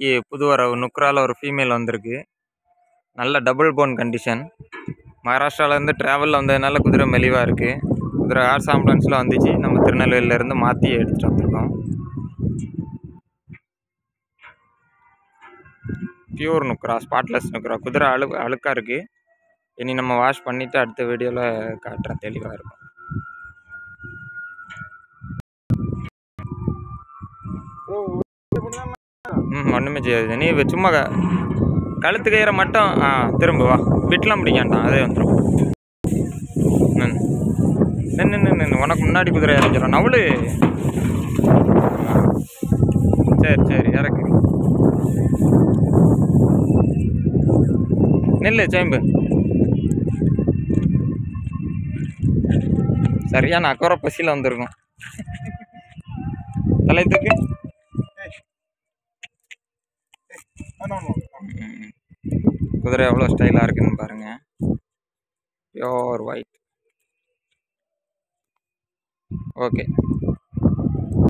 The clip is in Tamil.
இன்னைக்கு புது வரவு நுக்ரால ஒரு ஃபீமேல் வந்திருக்கு நல்ல டபுள் போன் கண்டிஷன் மகாராஷ்டிராவிலேருந்து ட்ராவலில் வந்ததுனால குதிரை மெலிவாக இருக்குது குதிரை ஹார்ஸ் ஆம்புலன்ஸில் வந்துச்சு நம்ம திருநெல்வேலியிலேருந்து மாற்றி எடுத்துகிட்டு வந்திருக்கோம் பியூர் நுக்ரா ஸ்பாட்லெஸ் நுக்ரா குதிரை அழு அழுக்காக இருக்குது இனி நம்ம வாஷ் பண்ணிவிட்டு அடுத்த வீடியோவில் காட்டுறேன் தெளிவாக இருக்கும் ம் ஒன்றுமே செய்யாது நீ இப்ப சும்மா க- கழுத்து கயிறை மட்டும் ஆ திரும்ப வா விட்டலாம் பிடிக்காண்டாம் அதே வந்துடும் ம் நின்று நின்று நின்று உனக்கு முன்னாடி குதிரை இறஞ்சிடும் நவளு சரி சரி இறக்கு நில்லு சேம்பு சரியான அக்கறை பசியில் வந்திருக்கும் தலையத்துக்கு ம். குதிரை எவ்வளோ ஸ்டைலாக இருக்குன்னு பாருங்க பியோர் ஒயிட் ஓகே